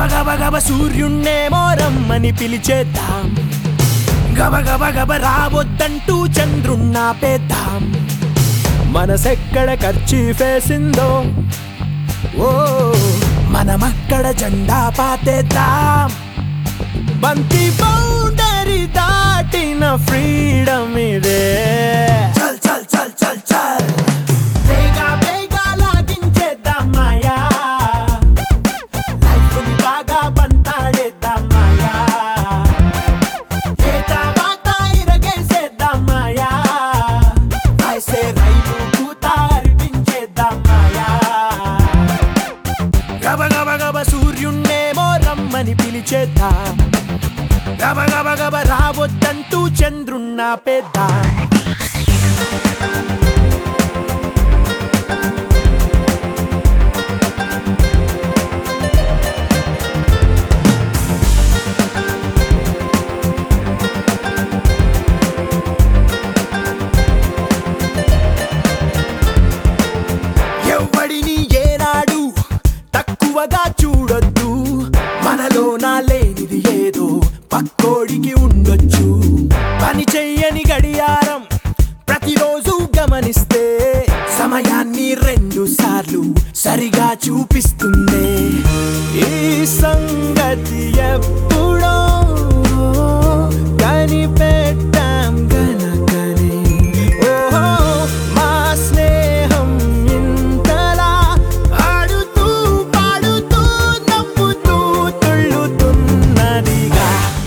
గబ గబ సూర్యుణ్ణేమో రమ్మని పిలిచేద్దాం గబ గబ గబ రావద్దంటూ చంద్రుణ్ణాపేద్దాం మనసెక్కడ ఖర్చీ ఫేసిందో ఓ మనమక్కడ జెండా పాతేద్దాం బంతి బౌండరీ దాటిన ఫ్రీడమ్ ఇదే చల్ చల్ చల్ చల్ చల్ వేగా వేగా లాగించేద్దాం మాయా లైఫ్ని బాగా బంతాడేద్దాం మాయా ఏట వాత ఇరగేసేద్దాం మాయా ఐసే రైలు కూత అర్పించేద్దాం మాయా గబ గబ గబ సూర్యుణ్ణేమో రమ్మని పిలిచేద్దాం గబ గబ గబ రావద్దంటూ చంద్రుణ్ణాపేద్దాం ఎవ్వడిని ఏనాడు తక్కువగా చూడొద్దు మనలో నా లేనిది ఏదో పక్కోడికి ఉండొచ్చు పని చెయ్యని గడియారం ప్రతిరోజు గమనిస్తే సమయాన్ని రెండు సార్లు సరిగా చూపిస్తుంది ఈ సంగతి ఎప్పుడో కనిపెట్టాం గనకనే ఓహో మా స్నేహం ఇంతలా ఆడుతూ పాడుతూ నవ్వుతూ తుళ్ళుతున్నదిగా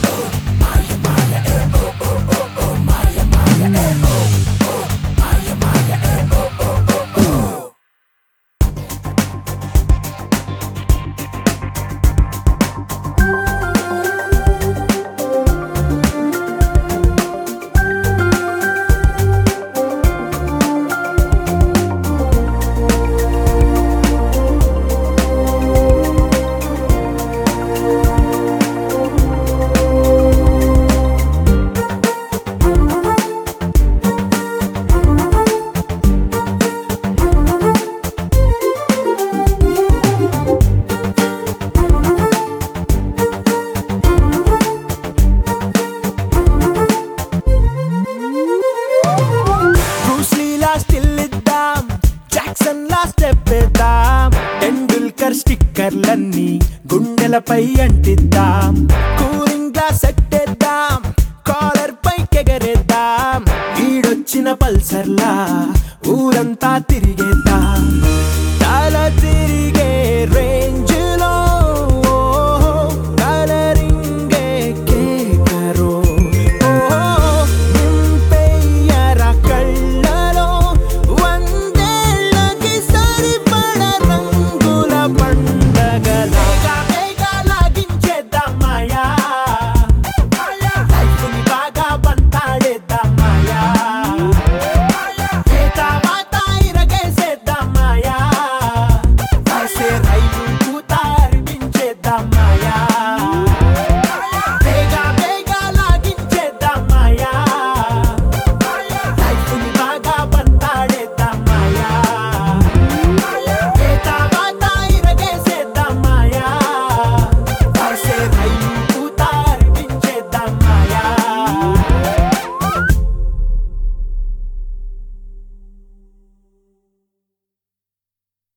బ్రూస్ లీలా స్టిల్ ఇద్దాం జాక్సన్ లా స్టెప్ ఇద్దాం టెండూల్కర్ స్టిక్కర్లన్నీ గుండెలపై అంటిద్దాం కూలింగ్ గ్లాస్ ఎట్టేద్దాం కాలర్ పై ఎగరేద్దాం ఈడొచ్చిన పల్సర్లా ఊరంతా తిరిగేద్దాం తల తిరిగే